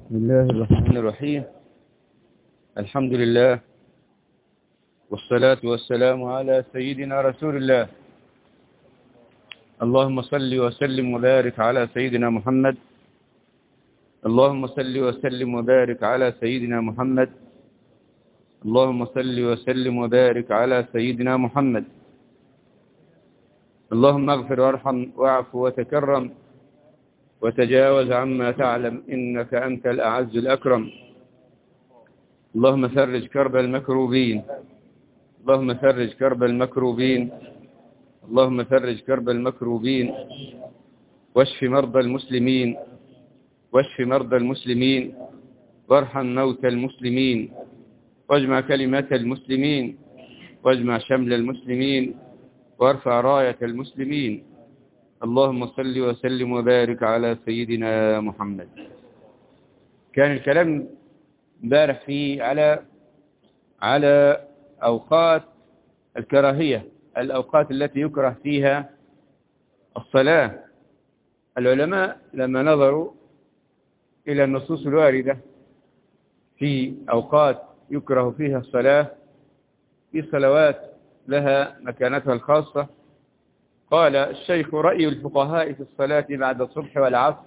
بسم الله الرحمن الرحيم الحمد لله والصلاة والسلام على سيدنا رسول الله اللهم صل وسلم وبارك على سيدنا محمد اللهم صل وسلم وبارك على سيدنا محمد اللهم صل وسلم وبارك على سيدنا محمد اللهم اغفر وارحم واعف وتكرم وتجاوز عما تعلم إنك أنت الأعز الأكرم اللهم فرج كرب المكروبين اللهم فرج كرب المكروبين اللهم فرج كرب المكروبين واشف مرضى المسلمين واشف مرضى المسلمين وارحم موتى المسلمين واجمع كلمة المسلمين واجمع شمل المسلمين وارفع راية المسلمين اللهم صل وسلم وبارك على سيدنا محمد كان الكلام امبارح فيه على على أوقات الكراهية الأوقات التي يكره فيها الصلاة العلماء لما نظروا إلى النصوص الواردة في أوقات يكره فيها الصلاة في صلوات لها مكانتها الخاصة قال الشيخ رأي الفقهاء في الصلاة بعد الصبح والعصر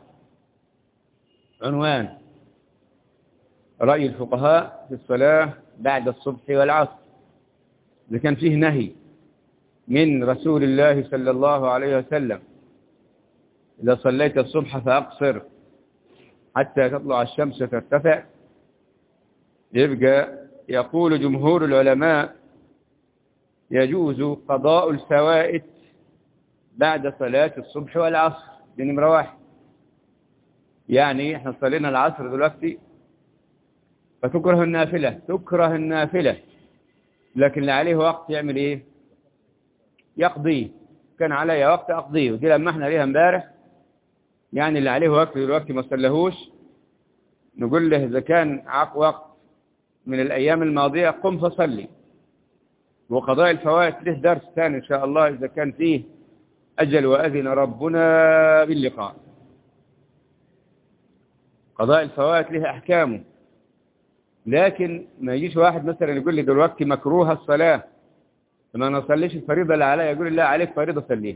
عنوان رأي الفقهاء في الصلاة بعد الصبح والعصر إذا كان فيه نهي من رسول الله صلى الله عليه وسلم إذا صليت الصبح فأقصر حتى تطلع الشمس ترتفع يبقى يقول جمهور العلماء يجوز قضاء الفوائد بعد صلاة الصبح والعصر دي نمرة واحد يعني احنا صلينا العصر دلوقتي فتكره النافلة تكره النافلة لكن اللي عليه وقت يعمل ايه يقضيه كان علي وقت اقضيه ودي لما احنا ليها امبارح يعني اللي عليه وقت دلوقتي ما صلهوش نقول له اذا كان عق وقت من الايام الماضية قم فصلي وقضاء الفوائد له درس ثاني ان شاء الله اذا كان فيه أجل وأذن ربنا باللقاء قضاء الفوات له أحكامه لكن ما يجيش واحد مثلا يقول لي دلوقتي مكروه الصلاة لما أنا أصليش الفريضة اللي عليا يقول لي لا عليك فريضة صليها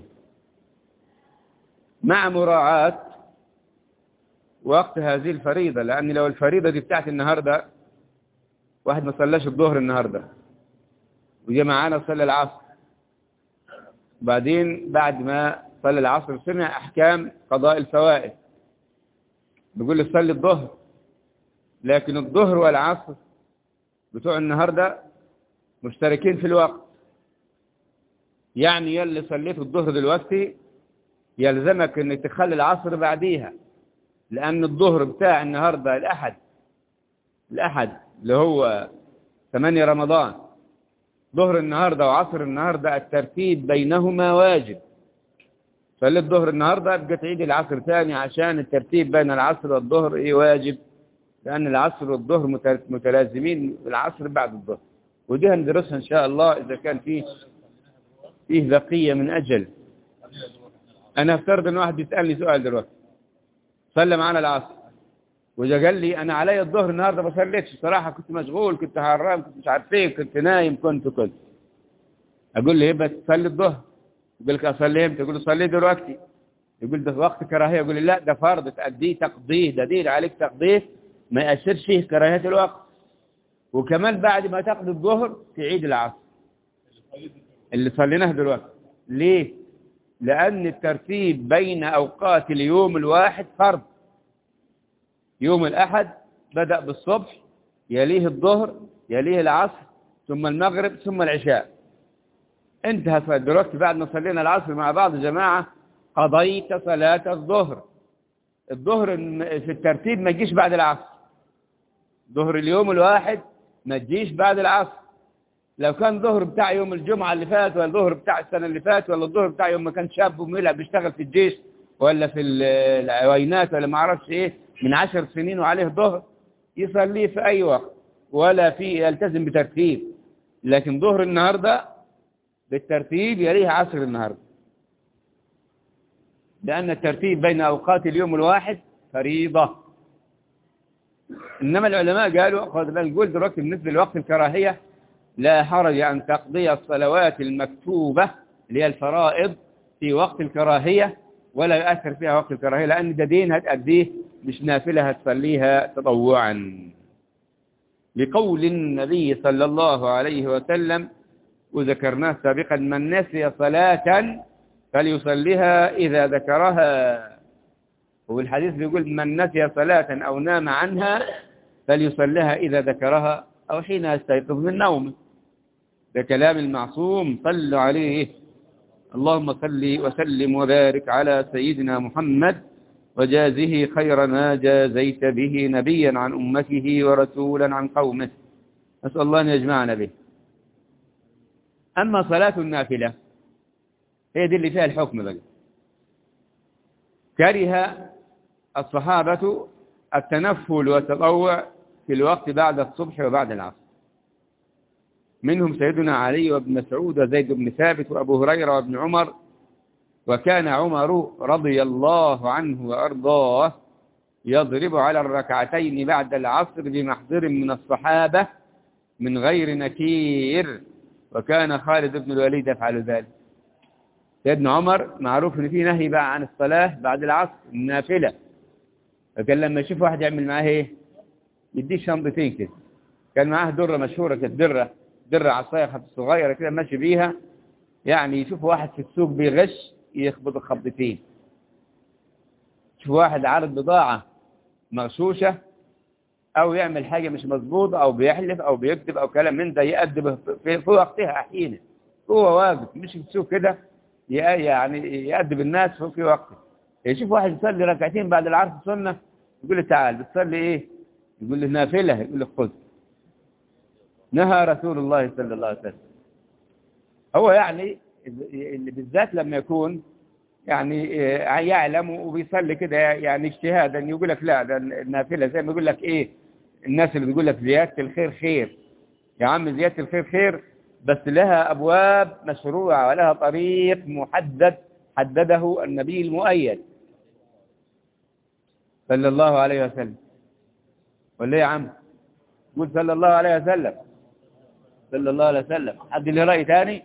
مع مراعاة وقت هذه الفريضة لأن لو الفريضة دي بتاعت النهاردة واحد ما صلاش الظهر النهاردة وجي معانا صلى العصر وبعدين بعد ما صلى العصر سمع أحكام قضاء الفوائد بيقول لي صلي الظهر لكن الظهر والعصر بتوع النهاردة مشتركين في الوقت يعني يلي صليت الظهر دلوقتي يلزمك انك تخلي العصر بعديها لأن الظهر بتاع النهاردة الأحد الأحد اللي هو 8 رمضان ظهر النهاردة وعصر النهاردة الترتيب بينهما واجب صليت الظهر النهاردة بقى تعيد العصر ثاني عشان الترتيب بين العصر والظهر ايه واجب لأن العصر والظهر متلازمين بالعصر بعد الظهر ودي هندرسها إن شاء الله إذا كان فيه فيه بقية من أجل أنا افترض أن واحد يسألني سؤال دلوقتي صلى معنا العصر وجا قال لي انا علي الظهر النهارده ما صليتش صراحه كنت مشغول كنت حرام كنت مش عارف ايه كنت نايم كنت كنت اقول له يبقى تصلي الظهر يقول لك اصلي امتى يقول له صلي دلوقتي يقول ده وقت كراهيه يقول لي لا ده فرض تأديه تقضيه ده دين عليك تقضيه ما يأثرش فيه كراهيه الوقت وكمان بعد ما تقضي الظهر تعيد العصر اللي صليناه دلوقتي ليه لأن الترتيب بين أوقات اليوم الواحد فرض يوم الأحد بدأ بالصبح يليه الظهر يليه العصر ثم المغرب ثم العشاء انتهت دلوقتي بعد ما صلينا العصر مع بعض جماعة قضيت صلاة الظهر الظهر في الترتيب ما تجيش بعد العصر ظهر اليوم الواحد ما تجيش بعد العصر لو كان ظهر بتاع يوم الجمعة اللي فات ولا الظهر بتاع السنة اللي فات ولا الظهر بتاع يوم ما كان شاب وملع بيشتغل في الجيش ولا في العوينات ولا ما اعرفش ايه من عشر سنين وعليه ظهر يصليه في أي وقت ولا في يلتزم بترتيب لكن ظهر النهاردة بالترتيب يليه عصر النهاردة لأن الترتيب بين أوقات اليوم الواحد فريضة إنما العلماء قالوا خذ نقول دلوقتي بالنسبة لوقت الكراهية لا حرج أن تقضي الصلوات المكتوبة اللي هي الفرائض في وقت الكراهية ولا يؤثر فيها وقت الكراهية لأن ده دين هتأديه مش نافلة هتصليها تطوعا لقول النبي صلى الله عليه وسلم وذكرناه سابقا من نسي صلاة فليصليها إذا ذكرها والحديث بيقول من نسي صلاة أو نام عنها فليصليها إذا ذكرها أو حين يستيقظ من نومه ده كلام المعصوم صلوا عليه اللهم صل وسلم وبارك على سيدنا محمد وجازه خير ما جازيت به نبيا عن أمته ورسولا عن قومه نسأل الله أن يجمعنا به أما صلاة النافلة هي دي اللي فيها الحكم بقى كره الصحابة التنفل والتطوع في الوقت بعد الصبح وبعد العصر منهم سيدنا علي وابن مسعود وزيد بن ثابت وأبو هريرة وابن عمر وكان عمر رضي الله عنه وأرضاه يضرب على الركعتين بعد العصر بمحضر من الصحابة من غير نكير وكان خالد بن الوليد يفعل ذلك سيدنا عمر معروف ان في نهي بقى عن الصلاة بعد العصر النافلة فكان لما يشوف واحد يعمل معاه ايه يديه شنطتين كده كان معاه درة مشهورة كانت درة درة عصاية صغيرة كده ماشي بيها يعني يشوف واحد في السوق بيغش يخبط خبطتين شوف واحد عارض بضاعة مغشوشة او يعمل حاجة مش مظبوطة او بيحلف او بيكذب او كلام من ده يأدب في, في وقتها احيانا هو واقف مش في السوق كده يعني يأدب الناس في وقته يشوف واحد يصلي ركعتين بعد العصر سنة يقول له تعال بتصلي ايه يقول له نافلة يقول له خذ نهى رسول الله صلى الله عليه وسلم هو يعني اللي بالذات لما يكون يعني يعلم وبيصلي كده يعني اجتهادا يقول لك لا ده النافلة زي ما يقول لك ايه الناس اللي بيقول لك زيادة الخير خير يا عم زيادة الخير خير بس لها أبواب مشروعة ولها طريق محدد حدده النبي المؤيد صلى الله عليه وسلم ولا يا عم قول صلى الله عليه وسلم صلى الله عليه وسلم حد له رأي ثاني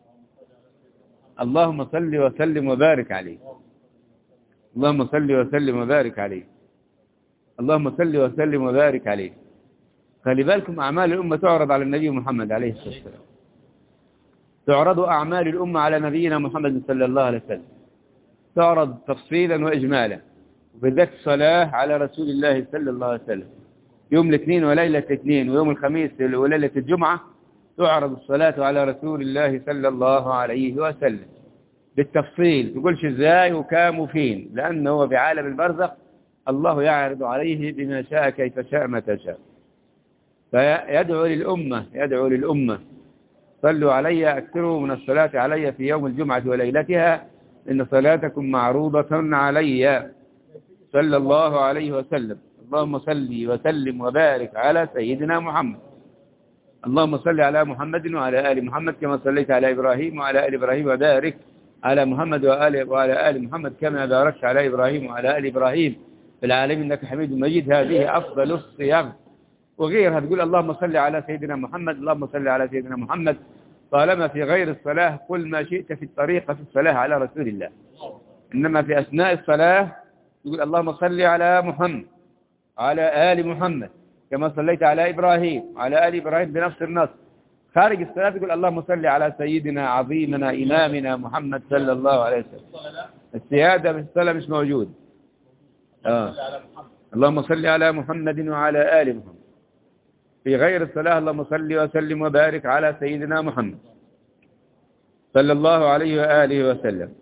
اللهم صل وسلم وبارك عليه اللهم صل وسلم وبارك عليه اللهم صل وسلم وبارك عليه خلي بالكم أعمال الأمة تعرض على النبي محمد عليه الصلاة والسلام تعرض أعمال الأمة على نبينا محمد صلى الله عليه وسلم تعرض تفصيلا وإجمالا وبالذات الصلاة على رسول الله صلى الله عليه وسلم يوم الاثنين وليلة الاثنين ويوم الخميس وليلة الجمعة تعرض الصلاة على رسول الله صلى الله عليه وسلم بالتفصيل تقولش ازاي وكام وفين لأنه هو في عالم البرزخ الله يعرض عليه بما شاء كيف شاء متى شاء فيدعو للأمة يدعو للأمة صلوا علي أكثروا من الصلاة علي في يوم الجمعة وليلتها إن صلاتكم معروضة علي صلى الله عليه وسلم اللهم صل وسلم وبارك على سيدنا محمد اللهم صل على محمد وعلى آل محمد كما صليت على إبراهيم وعلى آل إبراهيم وبارك على محمد وآل وعلى آل محمد كما باركت على إبراهيم وعلى آل إبراهيم في العالمين إنك حميد مجيد هذه أفضل الصيام وغيرها تقول اللهم صل على سيدنا محمد اللهم صل على سيدنا محمد طالما في غير الصلاة قل ما شئت في الطريقة في الصلاة على رسول الله إنما في أثناء الصلاة تقول اللهم صل على محمد على آل محمد كما صليت على إبراهيم على آل إبراهيم بنفس النص خارج الصلاة تقول اللهم صل على سيدنا عظيمنا إمامنا محمد صلى الله عليه وسلم السيادة في الصلاة مش موجود آه. اللهم صل على محمد وعلى آل محمد في غير الصلاة اللهم صل وسلم وبارك على سيدنا محمد صلى الله عليه وآله وسلم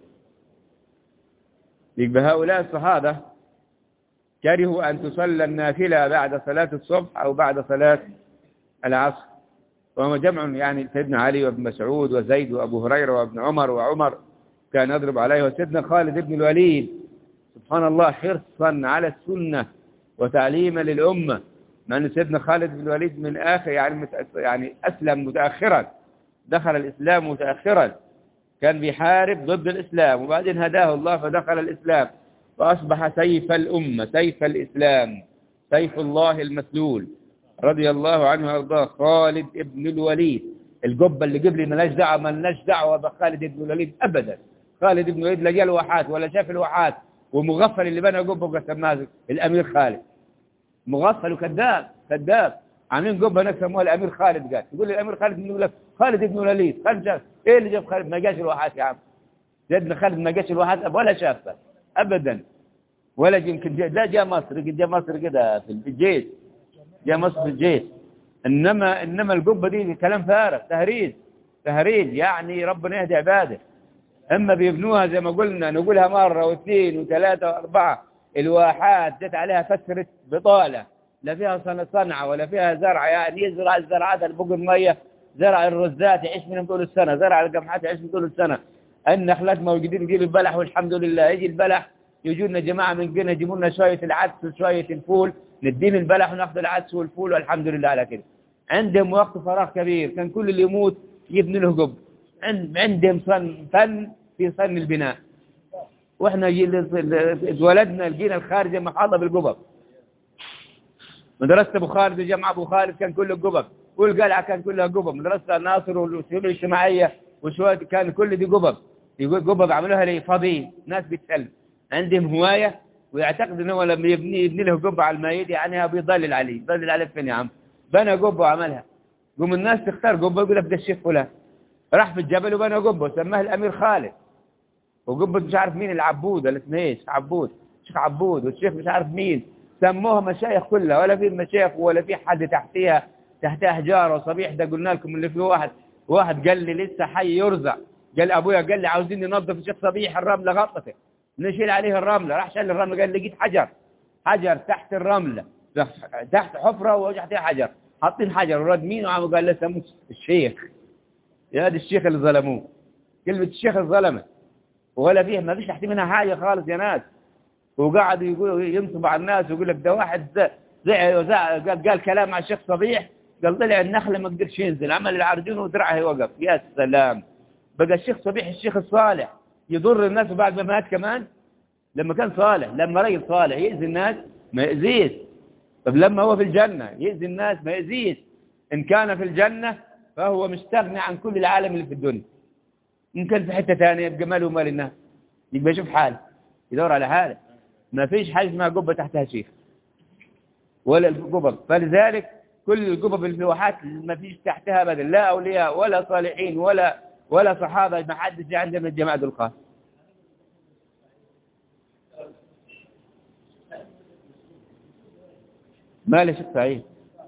يبقى هؤلاء الصحابة كرهوا أن تصلى النافلة بعد صلاة الصبح أو بعد صلاة العصر وهو جمع يعني سيدنا علي وابن مسعود وزيد وأبو هريرة وابن عمر وعمر كان يضرب عليه وسيدنا خالد بن الوليد سبحان الله حرصا على السنة وتعليما للأمة مع أن سيدنا خالد بن الوليد من آخر يعني يعني أسلم متأخرا دخل الإسلام متأخرا كان بيحارب ضد الإسلام وبعدين هداه الله فدخل الإسلام فأصبح سيف الأمة سيف الإسلام سيف الله المسلول رضي الله عنه وارضاه خالد ابن الوليد القبه اللي قبلي مالناش دعوه مالناش دعوه بخالد ابن الوليد ابدا خالد ابن الوليد لا جاء الواحات ولا شاف الواحات ومغفل اللي بنى قبه قسمناه الامير خالد مغفل وكذاب كذاب عاملين قبه هناك سموها الامير خالد قال يقول لي الامير خالد بن الوليد خالد ابن الوليد خالد جاب ايه اللي جاب خالد ما جاش الواحات يا عم سيدنا خالد ما جاش الواحات ولا شافه ابدا ولا يمكن جاء لا جاء مصر جاء مصر كده في الجيش جاء مصر في الجيش انما انما القبه دي كلام فارغ تهريج تهريج يعني ربنا يهدي عباده اما بيبنوها زي ما قلنا نقولها مره واثنين وثلاثه واربعه الواحات جت عليها فتره بطاله لا فيها صنع صنعه ولا فيها زرع يعني يزرع الزرعات اللي فوق الميه زرع الرزات يعيش منهم طول السنه زرع القمحات يعيش من طول السنه النخلات موجودين يجيب البلح والحمد لله يجي البلح يجوا لنا جماعه من قنا يجيبوا لنا شويه العدس وشويه الفول نديهم البلح وناخذ العدس والفول والحمد لله على كده عندهم وقت فراغ كبير كان كل اللي يموت يبني له قبر عند عندهم صن فن في صن البناء واحنا اتولدنا لقينا الخارجه محاطه بالقبب مدرسه ابو خالد وجامعه ابو خالد كان كله قبب والقلعه كان كلها قبب مدرسه الناصر والشؤون الاجتماعيه وشويه كان كل دي قبب يقول قبب عملوها لي فاضيين ناس بتسلم عندهم هوايه ويعتقد انه لما يبني يبني له قبه على المايد يعني بيضلل عليه يضلل عليه فين يا عم بنى قبه وعملها قوم الناس تختار قبه يقول لك ده الشيخ فلان راح في الجبل وبنى قبه سماه الامير خالد وقبه مش عارف مين العبود ولا اسمه ايش عبود شيخ عبود والشيخ مش عارف مين سموها مشايخ كلها ولا في مشايخ ولا في حد تحتيها تحتها احجار وصبيح ده قلنا لكم اللي فيه واحد واحد قال لي لسه حي يرزع قال ابويا قال لي عاوزين ننظف الشيخ صبيح الرمله غطته نشيل عليه الرمله راح شال الرمله قال لقيت حجر حجر تحت الرمله تحت حفره وتحتها حجر حاطين حجر وردمين وعم قال له سموه الشيخ يا هذا الشيخ اللي ظلموه كلمه الشيخ الظلمه ولا فيه ما فيش تحت منها حاجه خالص يا ناس وقعد يقول ينصب على الناس ويقول لك ده واحد زع زع قال, قال كلام على الشيخ صبيح قال طلع النخله ما قدرش ينزل عمل العرجون ودرعه وقف يا سلام بقى الشيخ صبيح الشيخ الصالح يضر الناس بعد ما مات كمان لما كان صالح لما رجل صالح يأذي الناس ما يأذيش طب لما هو في الجنة يأذي الناس ما يأذيش إن كان في الجنة فهو مستغني عن كل العالم اللي في الدنيا إن كان في حتة ثانية يبقى ماله ومال الناس يبقى يشوف حاله يدور على حاله ما فيش حاجة اسمها قبة تحتها شيخ ولا القبب فلذلك كل القبب الفواحات ما فيش تحتها أبدا لا أولياء ولا صالحين ولا ولا صحابة ما حدش عندنا من الجماعة دول قال مال الشيخ سعيد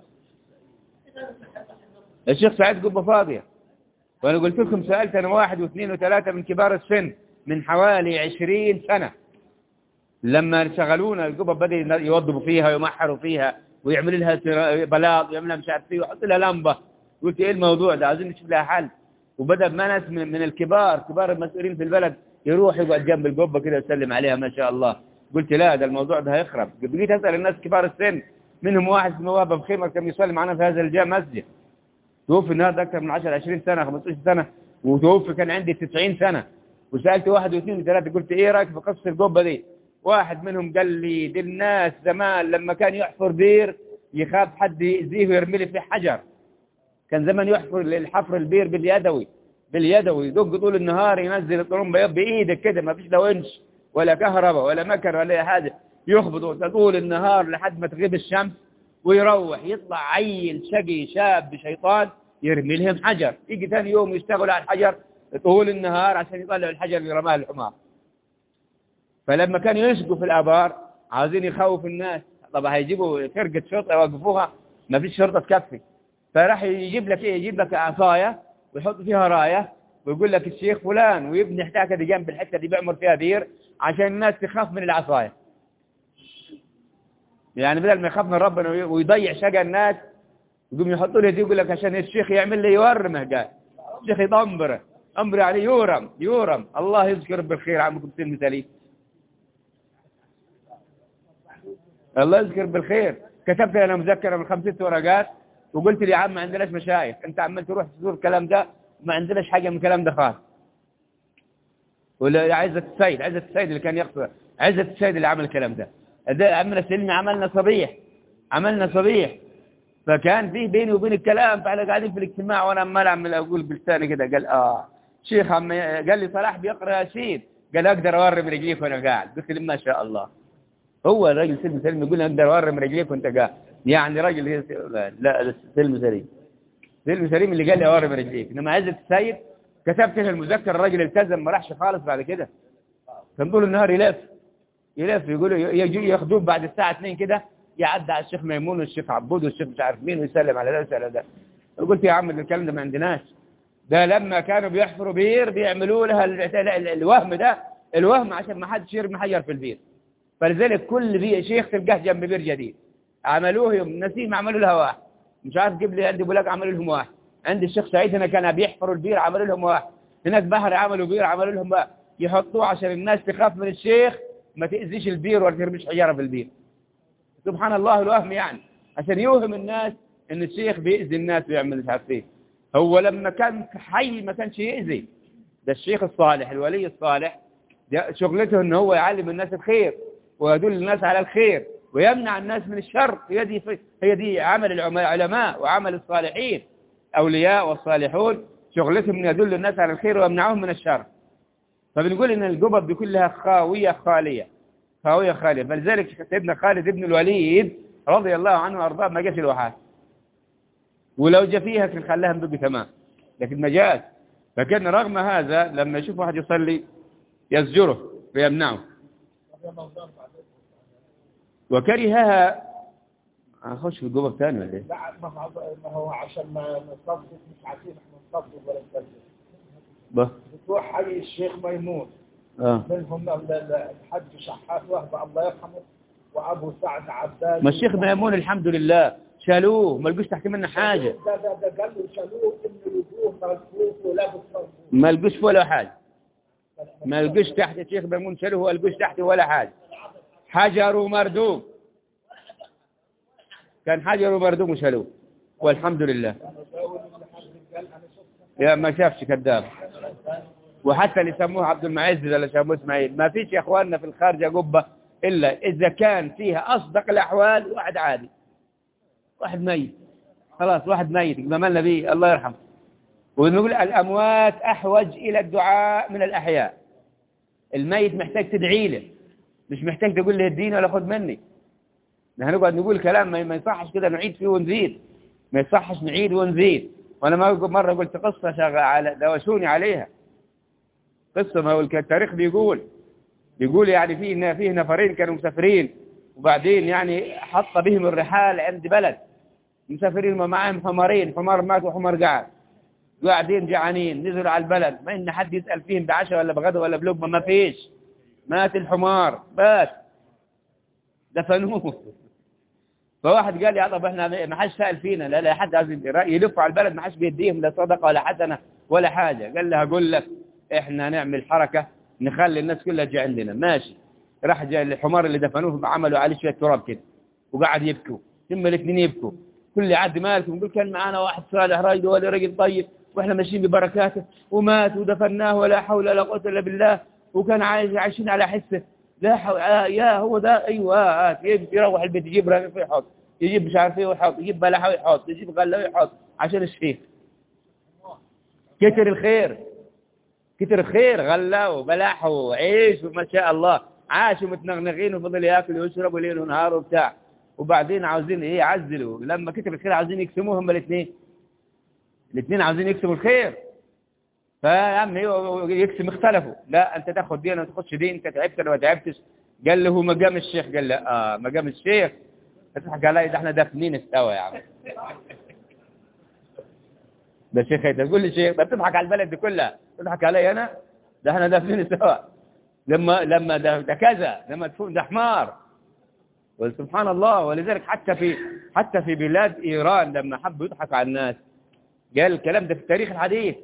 الشيخ سعيد قبة فاضية وأنا قلت لكم سألت أنا واحد واثنين وثلاثة من كبار السن من حوالي عشرين سنة لما شغلونا القبب بدأ يوضبوا فيها ويمحروا فيها ويعملوا لها بلاط ويعملوا مش عارف ايه ويحط لها لمبة قلت ايه الموضوع ده عايزين نشوف لها حل وبدأ ما ناس من, من الكبار كبار المسؤولين في البلد يروح يقعد جنب القبة كده ويسلم عليها ما شاء الله قلت لا ده الموضوع ده هيخرب بقيت أسأل الناس كبار السن منهم واحد اسمه وهب بخيمر كان يصلي معنا في هذا الجامع مسجد توفي النهارده أكثر من 10 20 سنة 15 سنة وتوفي كان عندي 90 سنة وسألت واحد واثنين وثلاثة قلت ايه رأيك في قصة القبة دي واحد منهم قال لي دي الناس زمان لما كان يحفر بير يخاف حد يأذيه ويرمي لي فيه حجر كان زمان يحفر الحفر البير باليدوي باليدوي يدق طول النهار ينزل الطرمبة بإيدك كده ما فيش لا ونش ولا كهرباء ولا مكر ولا حاجة يخبط طول النهار لحد ما تغيب الشمس ويروح يطلع عيل شقي شاب شيطان يرمي لهم حجر يجي ثاني يوم يشتغل على الحجر طول النهار عشان يطلع الحجر اللي رماه الحمار فلما كانوا يسقوا في الآبار عاوزين يخوف الناس طب هيجيبوا فرقة شرطة يوقفوها ما فيش شرطة تكفي فراح يجيب لك ايه يجيب لك عصاية ويحط فيها راية ويقول لك الشيخ فلان ويبني حتاكة دي جنب الحتة دي بيعمر فيها بير عشان الناس تخاف من العصاية يعني بدل ما يخاف من ربنا ويضيع شقى الناس يقوم يحطوا له دي يقول لك عشان الشيخ يعمل لي يورمه قال الشيخ يضمره امر عليه يورم يورم الله يذكر بالخير عمكم سن مثالي الله يذكر بالخير كتبت لنا مذكرة من خمسة ورقات وقلت لي يا عم ما عندناش مشايخ انت عمال تروح تزور الكلام ده ما عندناش حاجة من الكلام ده خالص ولا عزة السيد عزة السيد اللي كان يقصد عزة السيد اللي عمل الكلام ده ده عمنا سلمي عملنا صبيح عملنا صبيح فكان فيه بيني وبين الكلام فاحنا قاعدين في الاجتماع وانا عمال اعمل اقول بلساني كده قال اه شيخ عم قال لي صلاح بيقرا ياسين قال اقدر اورم رجليك وانا قاعد قلت له ما شاء الله هو الراجل سلم سلم يقول اقدر اورم رجليك وانت قاعد يعني راجل لا سلم سليم سلم سليم اللي قال لي اورم رجليك انما عزة السيد كتبت له المذكر الراجل التزم ما راحش خالص بعد كده كان طول النهار يلف يلف يقولوا يجي ياخدوه بعد الساعه 2 كده يعدي على الشيخ ميمون والشيخ عبود والشيخ مش عارف مين ويسلم على ده ويسلم على ده قلت يا عم الكلام ده ما عندناش ده لما كانوا بيحفروا بير بيعملوا لها الوهم ده الوهم عشان ما حدش يرمي حجر في البير فلذلك كل بي شيخ تلقاه جنب بير جديد عملوه يوم نسيم عملوا لها واحد مش عارف جيب لي عندي بولاق عملوا لهم واحد عند الشيخ سعيد هنا كان بيحفروا البير عملوا لهم واحد هناك بحر عملوا بير عملوا لهم واحد يحطوه عشان الناس تخاف من الشيخ ما تأذيش البير ولا ترميش حجارة في البير سبحان الله الوهم يعني عشان يوهم الناس ان الشيخ بيأذي الناس ويعمل مش عارف ايه هو لما كان حي ما كانش يأذي ده الشيخ الصالح الولي الصالح شغلته ان هو يعلم الناس الخير ويدل الناس على الخير ويمنع الناس من الشر هي دي هي دي عمل العلماء وعمل الصالحين اولياء والصالحون شغلتهم ان يدل الناس على الخير ويمنعهم من الشر فبنقول ان القبب بيكون لها خاويه خاليه خاويه خاليه فلذلك سيدنا خالد بن الوليد رضي الله عنه وارضاه ما جاش الوحات ولو جاء فيها كان خلاها بقي تمام لكن ما جاءش فكان رغم هذا لما يشوف واحد يصلي يزجره ويمنعه وكرهها هنخش في الجوبة الثانية ولا ايه؟ لا ما هو عشان ما نصدق مش عارفين احنا نصدق ولا نصدق به بتروح حي الشيخ ميمون اه منهم الحج شحات وهبة الله يرحمه وابو سعد عباس ما الشيخ ميمون الحمد لله شالوه ما لقوش تحت منه حاجة ده ده ده قال له شالوه ان وجوه ملفوف ولابس مرفوف ما لقوش ولا حاجة ما لقوش تحت الشيخ ميمون شالوه ولا لقوش تحت ولا حاجة حجر ومردوم كان حجر ومردوم وشالوه والحمد لله يا ما شافش كذاب وحتى اللي يسموه عبد المعز ولا شامو اسماعيل ما فيش يا اخواننا في الخارجه قبه الا اذا كان فيها اصدق الاحوال واحد عادي واحد ميت خلاص واحد ميت ما مالنا به الله يرحمه ونقول الاموات احوج الى الدعاء من الاحياء الميت محتاج تدعي له مش محتاج تقول له اديني ولا خد مني نحن نقعد نقول كلام ما يصحش كده نعيد فيه ونزيد ما يصحش نعيد ونزيد وانا ما مرة قلت قصة شغال على دوشوني عليها قصة ما هو التاريخ بيقول بيقول يعني فيه فيه نفرين كانوا مسافرين وبعدين يعني حط بهم الرحال عند بلد مسافرين معاهم حمارين حمار مات وحمار قاعد قاعدين جعانين نزلوا على البلد ما ان حد يسأل فيهم بعشاء ولا بغدا ولا بلقمة ما فيش مات الحمار بس دفنوه فواحد قال يا طب احنا ما حدش سأل فينا لا لا حد عايز يلفوا على البلد ما حدش بيديهم لا صدقه ولا حسنه ولا حاجه قال لها اقول لك احنا نعمل حركه نخلي الناس كلها تجي عندنا ماشي راح جاء الحمار اللي دفنوه عملوا عليه شويه تراب كده وقعد يبكوا ثم الاثنين يبكوا كل يعدي مالكم يقول كان معانا واحد صالح راجل ولا راجل طيب واحنا ماشيين ببركاته ومات ودفناه ولا حول ولا قوه الا بالله وكان عايش عايشين على حسه لا حول آه يا هو ده ايوه آه يروح البيت يجيب رغيف ويحط يجيب مش عارف ايه ويحط يجيب بلحه ويحط يجيب غله ويحط عشان الشيخ كتر الخير كتر الخير غله وبلح وعيش وما شاء الله عاشوا متنغنغين وفضل ياكل ويشرب ليل ونهار وبتاع وبعدين عاوزين ايه يعزلوا لما كتر الخير عاوزين يقسموه هم الاثنين الاثنين عاوزين يقسموا الخير فيا عم يقسم اختلفوا لا انت تاخد دي انا ما تاخدش دي انت تعبت انا ما تعبتش قال له مقام الشيخ قال له اه مقام الشيخ تضحك علي ده احنا دافنين استوى يا عم ده شيخ تقول لي شيخ ده بتضحك على البلد دي كلها تضحك علي انا ده احنا دافنين استوى لما لما ده, ده كذا لما تكون ده حمار سبحان الله ولذلك حتى في حتى في بلاد ايران لما حبوا يضحك على الناس قال الكلام ده في التاريخ الحديث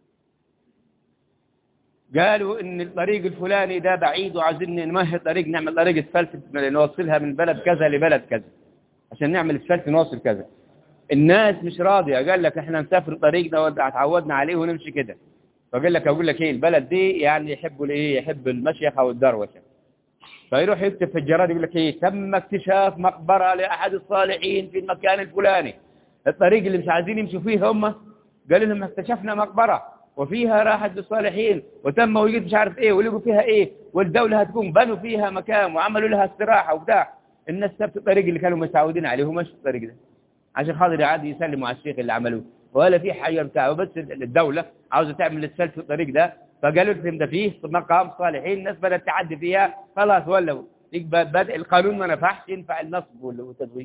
قالوا ان الطريق الفلاني ده بعيد وعايزين نمهد طريق نعمل طريق اسفلت نوصلها من بلد كذا لبلد كذا عشان نعمل اسفلت نوصل كذا الناس مش راضيه قال لك احنا نسافر طريقنا وتعودنا عليه ونمشي كده فقال لك اقول لك ايه البلد دي يعني يحبوا الايه يحب المشيخه والدروشه فيروح يكتب في الجرائد يقول لك ايه تم اكتشاف مقبرة لأحد الصالحين في المكان الفلاني الطريق اللي مش عايزين يمشوا فيه هم قالوا لهم اكتشفنا مقبرة وفيها راحة للصالحين وتم وجود مش عارف ايه ولقوا فيها ايه والدولة هتكون بنوا فيها مكان وعملوا لها استراحة وبتاع الناس سبت الطريق اللي كانوا متعودين عليه ومشوا الطريق ده عشان خاطر عادي يسلموا على الشيخ اللي عملوه ولا في حاجة بتاعه بس الدولة عاوزة تعمل السلف في الطريق ده فقالوا لهم ده فيه مقام صالحين الناس بدأت تعدي فيها خلاص ولوا يبقى بدأ القانون ما نفعش ينفع النصب والتدوين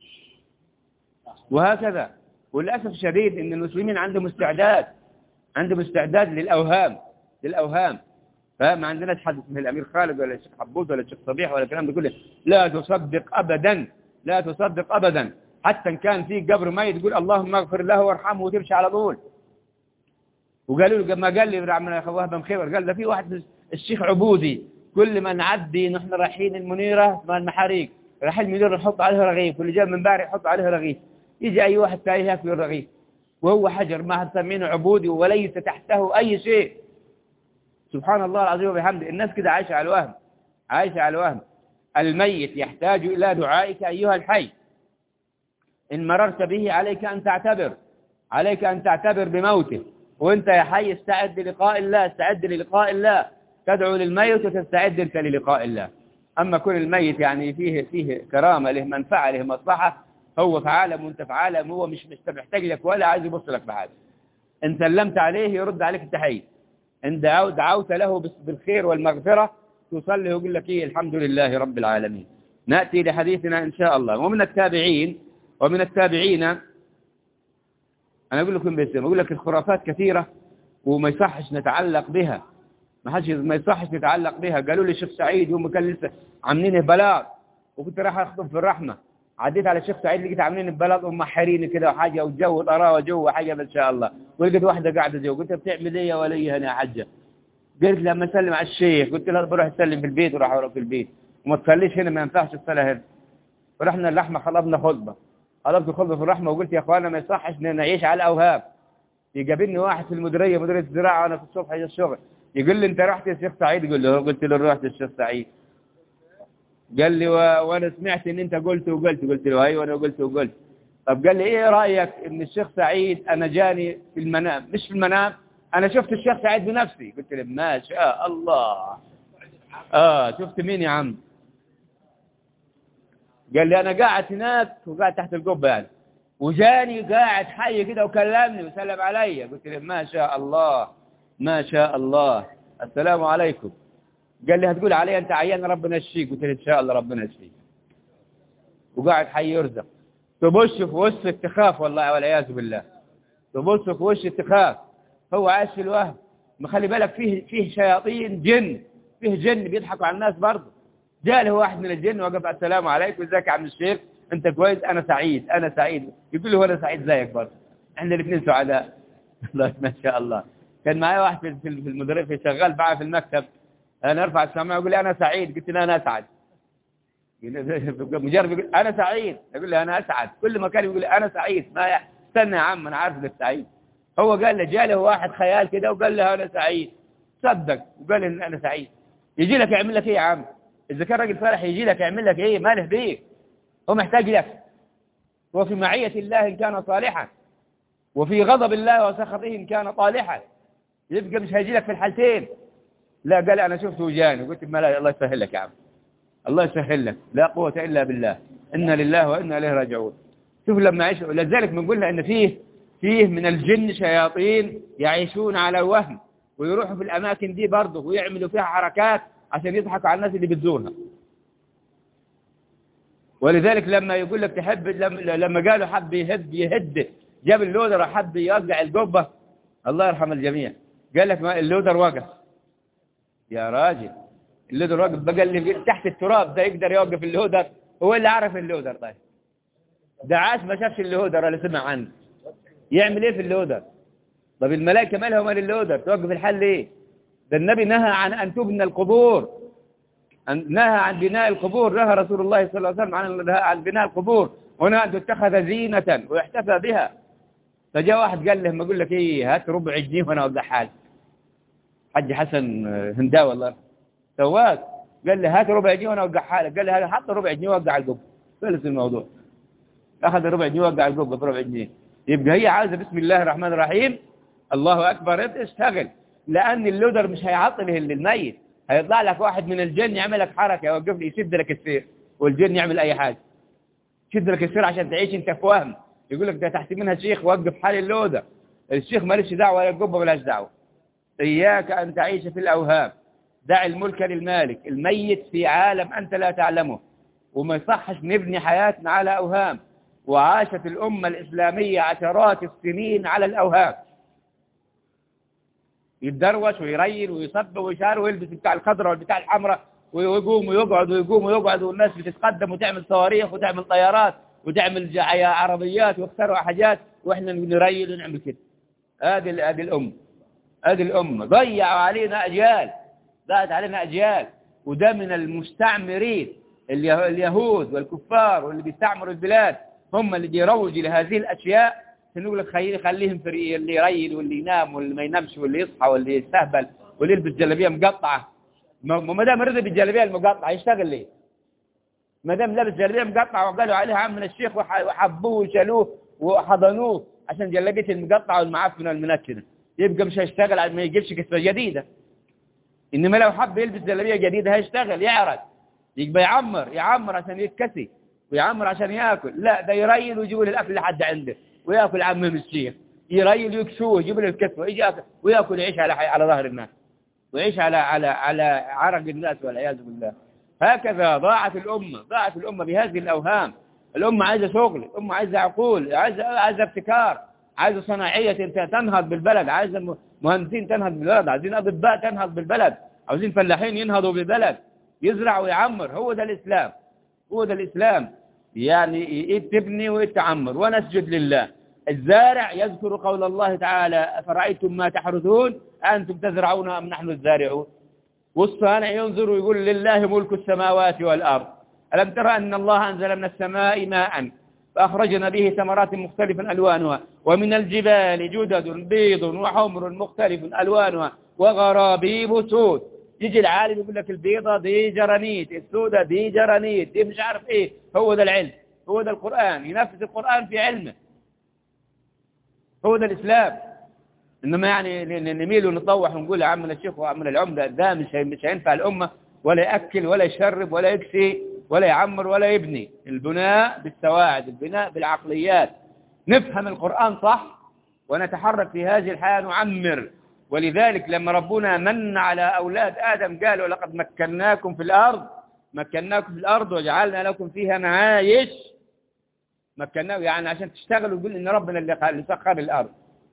وهكذا وللأسف الشديد ان المسلمين عندهم استعداد عندهم استعداد للأوهام للأوهام فما عندناش حد اسمه الأمير خالد ولا الشيخ حبوز ولا الشيخ صبيح ولا الكلام ده كله لا تصدق أبدا لا تصدق أبدا حتى إن كان في قبر ميت تقول اللهم اغفر له وارحمه وتمشي على طول وقالوا له ما قال لي رعمنا يا وهب مخيبر قال ده في واحد الشيخ عبودي كل ما نعدي نحن رايحين المنيرة اسمها المحاريق رايحين المنيرة نحط عليها رغيف واللي جاء من باري يحط عليها رغيف يجي أي واحد ثاني ياكل الرغيف وهو حجر ما هنسمينه عبودي وليس تحته أي شيء سبحان الله العظيم وبحمده الناس كده عايشة على الوهم عايشة على الوهم الميت يحتاج إلى دعائك أيها الحي إن مررت به عليك أن تعتبر عليك أن تعتبر بموته وانت يا حي استعد للقاء الله استعد للقاء الله تدعو للميت وتستعد انت للقاء الله أما كل الميت يعني فيه فيه كرامة له منفعة له مصلحة هو في عالم وانت في عالم هو مش مش محتاج لك ولا عايز يبص لك بحاجة ان سلمت عليه يرد عليك التحية ان دعوت له بالخير والمغفرة تصلي ويقول لك ايه الحمد لله رب العالمين نأتي لحديثنا إن شاء الله ومن التابعين ومن التابعين أنا أقول لكم باسم أقول لك الخرافات كثيرة وما يصحش نتعلق بها ما حدش ما يصحش نتعلق بها قالوا لي الشيخ سعيد هم كان لسه عاملين بلاغ وكنت رايح اخطب في الرحمة عديت على الشيخ سعيد لقيت عاملين بلاغ ومحرين كده وحاجة وجو طراوة جو وحاجة ما شاء الله ولقيت واحدة قاعدة جو قلت بتعمل ايه يا ولي هنا يا حجة قلت لما اسلم على الشيخ قلت له بروح اسلم في البيت وراح اروح في البيت وما تصليش هنا ما ينفعش الصلاه هنا ورحنا اللحمه خلبنا خطبه خلبت خطبه في الرحمه وقلت يا اخوانا ما يصحش نعيش على الاوهام يقابلني واحد في المديريه مديريه الزراعه وانا في الصبح يجي الشغل يقول لي انت رحت يا شيخ سعيد يقول له قلت له رحت الشيخ سعيد قال لي و... وانا سمعت ان انت قلت وقلت قلت له ايوه انا قلت وقلت طب قال لي ايه رايك ان الشيخ سعيد انا جاني في المنام مش في المنام انا شفت الشيخ سعيد بنفسي قلت له ما شاء الله اه شفت مين يا عم قال لي انا قاعد هناك وقاعد تحت القبه يعني وجاني قاعد حي كده وكلمني وسلم علي قلت له ما شاء الله ما شاء الله السلام عليكم قال لي هتقول علي انت عيان ربنا يشفيك قلت له ان شاء الله ربنا يشفيك وقاعد حي يرزق تبص في وشك تخاف والله والعياذ بالله تبص في وشك تخاف هو عايش في الوهم ما خلي بالك فيه فيه شياطين جن فيه جن بيضحكوا على الناس برضه جاء له واحد من الجن وقف السلام عليكم ازيك يا عم الشيخ انت كويس انا سعيد انا سعيد يقول له انا سعيد زيك برضه احنا الاثنين سعداء الله ما شاء الله كان معايا واحد في في المديريه في شغال معاه في المكتب انا ارفع السماعه يقول لي انا سعيد قلت له انا اسعد مجرد يقول انا سعيد يقول لي انا اسعد كل ما كان يقول لي انا سعيد ما استنى يا عم انا عارف انك سعيد هو قال له جاله واحد خيال كده وقال له انا سعيد صدق وقال ان انا سعيد يجي لك يعمل لك ايه يا عم اذا كان راجل فرح يجي لك يعمل لك ايه ماله بيه هو محتاج لك وفي معية الله إن كان صالحا وفي غضب الله وسخطه إن كان طالحا يبقى مش هيجي لك في الحالتين لا قال أنا شفته جاني قلت ما لا الله يسهل لك يا عم الله يسهل لك لا قوة إلا بالله إنا لله وإنا إليه راجعون شوف لما عيش لذلك بنقول إن فيه فيه من الجن شياطين يعيشون على الوهم ويروحوا في الأماكن دي برضه ويعملوا فيها حركات عشان يضحكوا على الناس اللي بتزورها ولذلك لما يقول لك تحب لما, لما قالوا حب يهد يهد جاب اللودر حب يوقع القبة الله يرحم الجميع قال لك ما اللودر وقف يا راجل اللودر وقف بقى اللي تحت التراب ده يقدر يوقف اللودر هو اللي عرف اللودر طيب ده عاش ما شافش اللودر ولا سمع عنه يعمل ايه في اللودر طب الملائكة مالها ومال اللودر توقف الحل ليه ده النبي نهى عن أن تبنى القبور نهى عن بناء القبور نهى رسول الله صلى الله عليه وسلم عن عن بناء القبور هنا أن تتخذ زينة ويحتفى بها فجاء واحد قال له ما أقول لك إيه هات ربع جنيه وأنا أوضح حاجة حج حسن هنداوي الله سواك قال لي هات ربع جنيه وانا اوقعها لك قال لي هذا حط ربع جنيه وقع القبه خلص الموضوع اخذ ربع جنيه وقع القبه بربع جنيه يبقى هي عايزه بسم الله الرحمن الرحيم الله اكبر اشتغل لان اللودر مش هيعطل الميت هيطلع لك واحد من الجن يعمل لك حركه يوقف لي يسد لك السير والجن يعمل اي حاجه يسد لك السير عشان تعيش انت في وهم يقول لك ده تحت منها شيخ وقف حال اللودر الشيخ مالش دعوه ولا القبه مالهاش دعوه اياك ان تعيش في الاوهام دع الملك للمالك الميت في عالم انت لا تعلمه وما يصحش نبني حياتنا على اوهام وعاشت الامه الاسلاميه عشرات السنين على الاوهام يتدروش ويريل ويصب ويشار ويلبس بتاع الخضراء والبتاع الحمراء ويقوم ويقعد ويقوم ويقعد والناس بتتقدم وتعمل صواريخ وتعمل طيارات وتعمل جا- عربيات واخترعوا حاجات واحنا نريل ونعمل كده هذه هذه الأمة هذه الأمة ضيعوا علينا أجيال ضاعت علينا أجيال وده من المستعمرين اليه- اليهود والكفار واللي بيستعمروا البلاد هم اللي بيروجوا لهذه الأشياء نقول لك خليه خليهم في اللي يريل واللي ينام واللي ما ينامش واللي يصحى واللي يستهبل واللي يلبس جلابيه مقطعه ما ما دام رضي بالجلابيه المقطعه يشتغل ليه؟ ما دام لابس جلابيه مقطعه وقالوا عليها عم من الشيخ وح- وحبوه وشالوه وحضنوه عشان جلابيه المقطعه والمعفنه والمنتنه يبقى مش هيشتغل ما يجيبش كسوه جديده انما لو حب يلبس جلابيه جديده هيشتغل يعرض يبقى يعمر يعمر عشان يتكسي ويعمر عشان ياكل لا ده يريل ويجيبوا له الاكل لحد عنده وياكل عم من الشيخ يريل ويكسوه يجيب له الكسوه يجي ياكل وياكل يعيش على حي... على ظهر الناس ويعيش على على على عرق الناس والعياذ بالله هكذا ضاعت الامه ضاعت الامه بهذه الاوهام الامه عايزه شغل الامه عايزه عقول عايزه عايزه ابتكار عايزه صناعيه تن- تنهض بالبلد عايزه م- مهندسين تنهض بالبلد عايزين اطباء تنهض بالبلد عاوزين فلاحين ينهضوا بالبلد يزرع ويعمر هو ده الاسلام هو ده الاسلام يعني إيه تبني وتعمر ونسجد لله الزارع يذكر قول الله تعالى أفرأيتم ما تحرثون أنتم تزرعون أم نحن الزارعون والصانع ينظر ويقول لله ملك السماوات والأرض ألم ترى أن الله أنزل من السماء ماء فأخرجنا به ثمرات مختلفا ألوانها ومن الجبال جدد بيض وحمر مختلف ألوانها وغرابيب سود يجي العالم يقول لك البيضة دي جرانيت السودة دي جرانيت دي مش عارف ايه هو ده العلم هو ده القرآن ينفذ القرآن في علمه هو ده الإسلام إنما يعني ن- ن- نميل ونطوح ونقول يا عمنا الشيخ وعمنا العمدة ده مش هي- مش هينفع الأمة ولا يأكل ولا يشرب ولا يكسي ولا يعمر ولا يبني البناء بالسواعد البناء بالعقليات نفهم القرآن صح ونتحرك في هذه الحياة نعمر ولذلك لما ربنا من على أولاد آدم قالوا لقد مكناكم في الأرض مكناكم في الأرض وجعلنا لكم فيها معايش مكناه يعني عشان تشتغلوا يقول إن ربنا اللي قال- اللي سخر الأرض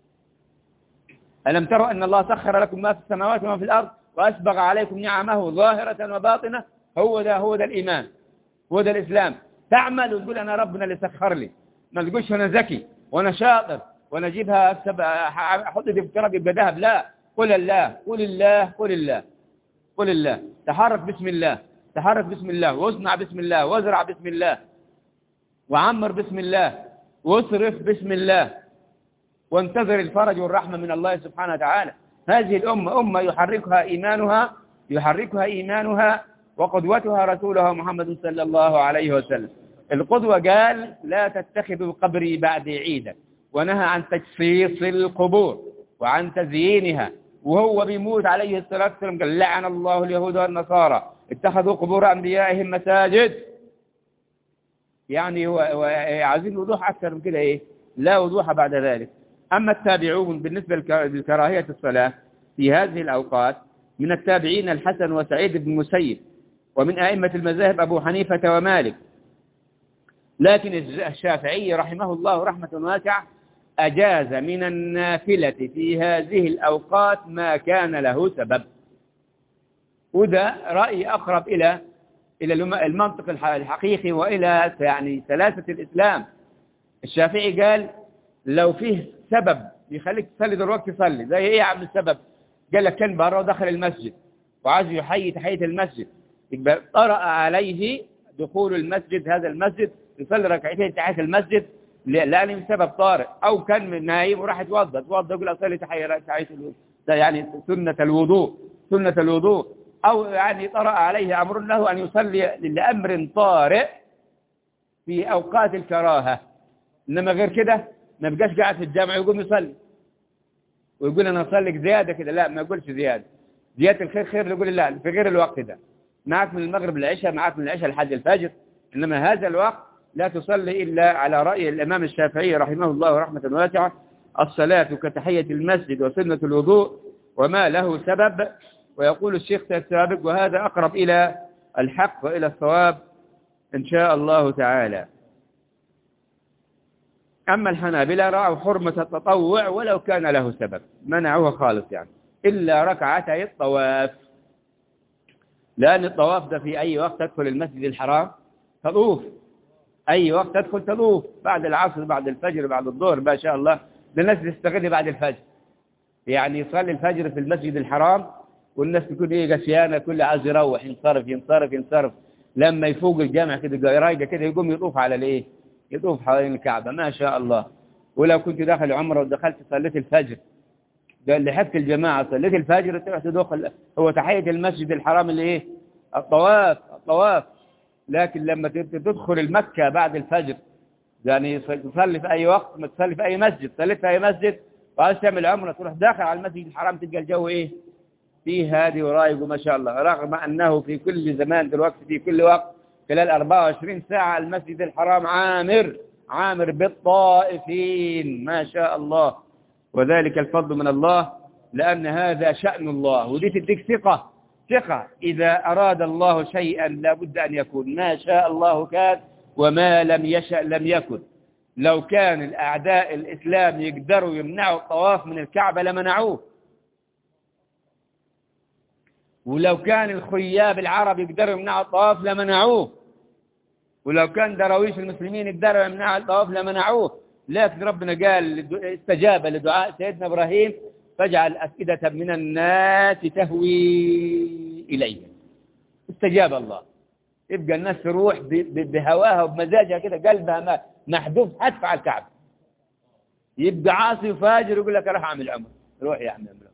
ألم تروا أن الله سخر لكم ما في السماوات وما في الأرض وأسبغ عليكم نعمه ظاهرة وباطنة هو ده هو ده الإيمان هو ده الإسلام تعمل وتقول أنا ربنا اللي سخر لي ما تقولش أنا ذكي وأنا شاطر وأنا أجيبها أكسب أحط دي في تراب يبقى ذهب لا قل الله قل الله قل الله قل الله تحرك بسم الله تحرك بسم الله واصنع بسم الله وازرع بسم الله وعمر بسم الله واصرف بسم الله وانتظر الفرج والرحمة من الله سبحانه وتعالى هذه الأمة أمة يحركها إيمانها يحركها إيمانها وقدوتها رسولها محمد صلى الله عليه وسلم القدوة قال لا تتخذوا قبري بعد عيدا ونهى عن تجصيص القبور وعن تزيينها وهو بيموت عليه الصلاة والسلام قال لعن الله اليهود والنصارى اتخذوا قبور أنبيائهم مساجد يعني هو هو عايزين وضوح أكثر من كده إيه لا وضوح بعد ذلك أما التابعون بالنسبة لك- لكراهية الصلاة في هذه الأوقات من التابعين الحسن وسعيد بن مسيب ومن أئمة المذاهب أبو حنيفة ومالك لكن الز- الشافعي رحمه الله رحمة واسعة أجاز من النافلة في هذه الأوقات ما كان له سبب وده رأي أقرب إلى إلى الم- المنطق الح- الحقيقي وإلى يعني سلاسة الإسلام الشافعي قال لو فيه سبب يخليك تصلي دلوقتي صلي زي ايه يا عم السبب قال لك كان بره ودخل المسجد وعايز يحيي تحية المسجد يبقى طرأ عليه دخول المسجد هذا المسجد يصلي ركعتين تحية المسجد ل- لأن من سبب طارئ أو كان من نايم وراح يتوضا يتوضا يقول أصلي تحية تحية الوضوء ده يعني سنة الوضوء سنة الوضوء أو يعني طرأ عليه أمر له أن يصلي لأمر طارئ في أوقات الكراهة إنما غير كده ما بقاش قاعد في الجامع يقوم يصلي ويقول أنا أصلي زيادة كده لا ما يقولش زيادة زيادة الخير خير يقول لا في غير الوقت ده معك من المغرب للعشاء معك من العشاء لحد الفجر إنما هذا الوقت لا تصلي إلا على رأي الإمام الشافعي رحمه الله رحمة واسعة الصلاة كتحية المسجد وسنة الوضوء وما له سبب ويقول الشيخ السابق وهذا أقرب إلى الحق وإلى الصواب إن شاء الله تعالى أما الحنابلة رأوا حرمة التطوع ولو كان له سبب منعوها خالص يعني إلا ركعتي الطواف لأن الطواف ده في أي وقت تدخل المسجد الحرام تطوف أي وقت تدخل تطوف بعد العصر بعد الفجر بعد الظهر ما شاء الله الناس تستغل بعد الفجر يعني يصلي الفجر في المسجد الحرام والناس تكون ايه قسيانه كل عايز يروح ينصرف ينصرف ينصرف لما يفوق الجامع كده رايقه كده يقوم يطوف على الايه يطوف حوالين الكعبه ما شاء الله ولو كنت داخل عمره ودخلت صليت الفجر ده اللي حكت الجماعه صليت الفجر تروح تدخل هو تحيه المسجد الحرام اللي ايه الطواف الطواف لكن لما تدخل المكه بعد الفجر يعني تصلي في اي وقت ما تصلي في اي مسجد صليت في اي مسجد وعايز تعمل عمره تروح داخل على المسجد الحرام تلقى الجو ايه فيه هادي ورايق وما شاء الله رغم أنه في كل زمان دلوقتي في كل وقت خلال 24 ساعة المسجد الحرام عامر عامر بالطائفين ما شاء الله وذلك الفضل من الله لأن هذا شأن الله ودي تديك ثقة ثقة إذا أراد الله شيئا لابد أن يكون ما شاء الله كان وما لم يشأ لم يكن لو كان الأعداء الإسلام يقدروا يمنعوا الطواف من الكعبة لمنعوه ولو كان الخياب العرب يقدروا يمنعوا الطواف لمنعوه ولو كان دراويش المسلمين يقدروا يمنعوا الطواف لمنعوه لكن ربنا قال استجاب لدعاء سيدنا إبراهيم فاجعل أفئدة من الناس تهوي إليهم استجاب الله يبقى الناس تروح بهواها وبمزاجها كده قلبها محذوف حتف على الكعبة يبقى عاصي وفاجر يقول لك راح أعمل عمر روح يا عم عمر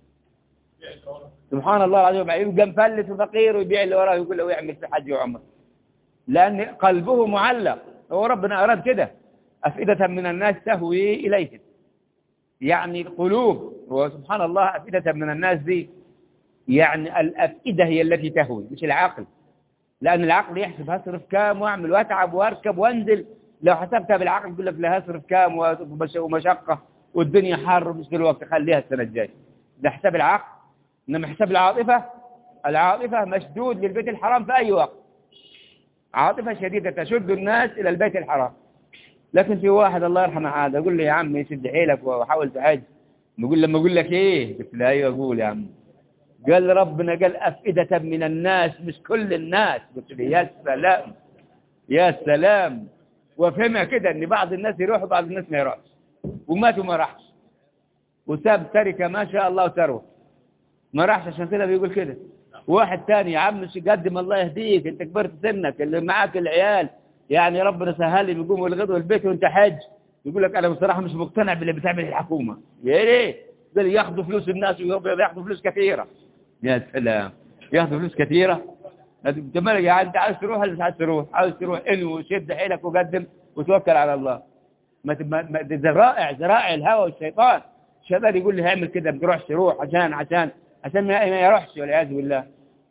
سبحان الله العظيم يبقى مفلس وفقير ويبيع اللي وراه يقول له يعمل في حج وعمر لأن قلبه معلق هو ربنا أراد كده أفئدة من الناس تهوي إليهم يعني القلوب وسبحان الله أفئدة من الناس دي يعني الأفئدة هي التي تهوي مش العقل لأن العقل يحسب هصرف كام وأعمل وأتعب وأركب وأنزل لو حسبتها بالعقل يقول لك لا هصرف كام ومشقة والدنيا حر مش دلوقتي خليها السنة الجاية ده حساب العقل إنما حساب العاطفة العاطفة مشدود للبيت الحرام في أي وقت عاطفة شديدة تشد الناس إلى البيت الحرام لكن في واحد الله يرحمه عاد يقول لي يا عم شد حيلك وحاول تحج نقول لما أقول لك إيه قلت له أيوه أقول يا عم قال ربنا قال أفئدة من الناس مش كل الناس قلت له يا سلام يا سلام وفهمها كده ان بعض الناس يروحوا بعض الناس ما يروحش وماتوا ما راحش وساب تركه ما شاء الله وثروه ما راحش عشان كده بيقول كده واحد تاني يا عم مش قدم الله يهديك انت كبرت سنك اللي معاك العيال يعني ربنا سهل لي بيقوموا الغدوه البيت وانت حج يقول لك انا بصراحه مش مقتنع باللي بتعمل الحكومه يا ليه دول ياخذوا فلوس الناس وياخذوا فلوس كثيره يا سلام ياخذوا فلوس كثيره انت مالك يعني انت عايز تروح ولا مش عايز تروح عايز تروح انو وشد حيلك وقدم وتوكل على الله ما ما ذرائع ذرائع الهوى والشيطان الشيطان يقول لي هعمل كده ما تروحش روح عشان عشان عشان ما يروحش والعياذ بالله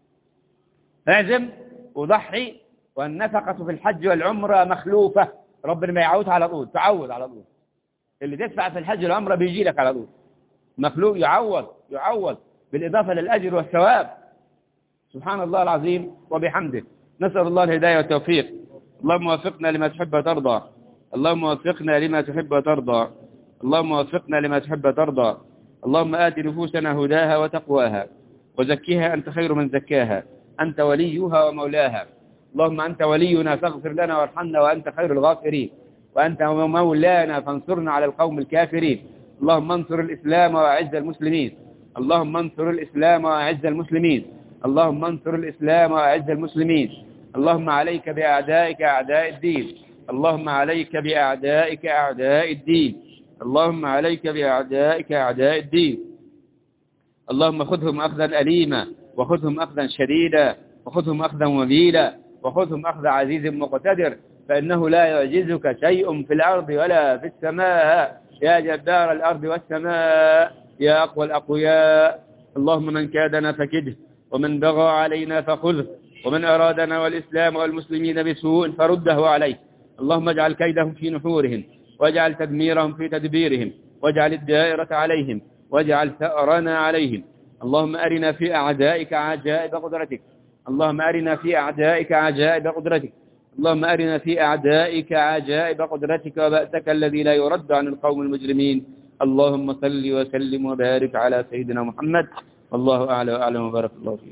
اعزم وضحي والنفقة في الحج والعمرة مخلوفة ربنا ما يعود على طول تعود على طول اللي تدفع في الحج والعمرة بيجي لك على طول مخلوق يعوض يعوض بالإضافة للأجر والثواب سبحان الله العظيم وبحمده نسأل الله الهداية والتوفيق اللهم وفقنا لما تحب وترضى اللهم وفقنا لما تحب وترضى اللهم وفقنا لما تحب وترضى اللهم آت نفوسنا هداها وتقواها وزكيها أنت خير من زكاها أنت وليها ومولاها اللهم أنت ولينا فاغفر لنا وارحمنا وأنت خير الغافرين وأنت مولانا فانصرنا على القوم الكافرين اللهم انصر الإسلام وأعز المسلمين اللهم انصر الإسلام وأعز المسلمين اللهم انصر الإسلام وأعز المسلمين اللهم عليك بأعدائك أعداء الدين اللهم عليك بأعدائك أعداء الدين اللهم عليك بأعدائك أعداء الدين اللهم خذهم أخذا أليما وخذهم أخذا شديدا وخذهم أخذا وبيلا وخذهم أخذ عزيز مقتدر فإنه لا يعجزك شيء في الأرض ولا في السماء يا جبار الأرض والسماء يا أقوى الأقوياء اللهم من كادنا فكده ومن بغى علينا فخذه ومن أرادنا والإسلام والمسلمين بسوء فرده عليه اللهم اجعل كيدهم في نحورهم واجعل تدميرهم في تدبيرهم واجعل الدائرة عليهم واجعل ثأرنا عليهم اللهم أرنا في أعدائك عجائب قدرتك اللهم أرنا في أعدائك عجائب قدرتك اللهم أرنا في أعدائك عجائب قدرتك وبأسك الذي لا يرد عن القوم المجرمين اللهم صل وسلم وبارك على سيدنا محمد والله أعلى وأعلم وبارك الله فيك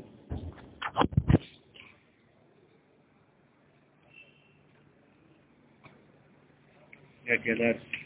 يا كذلك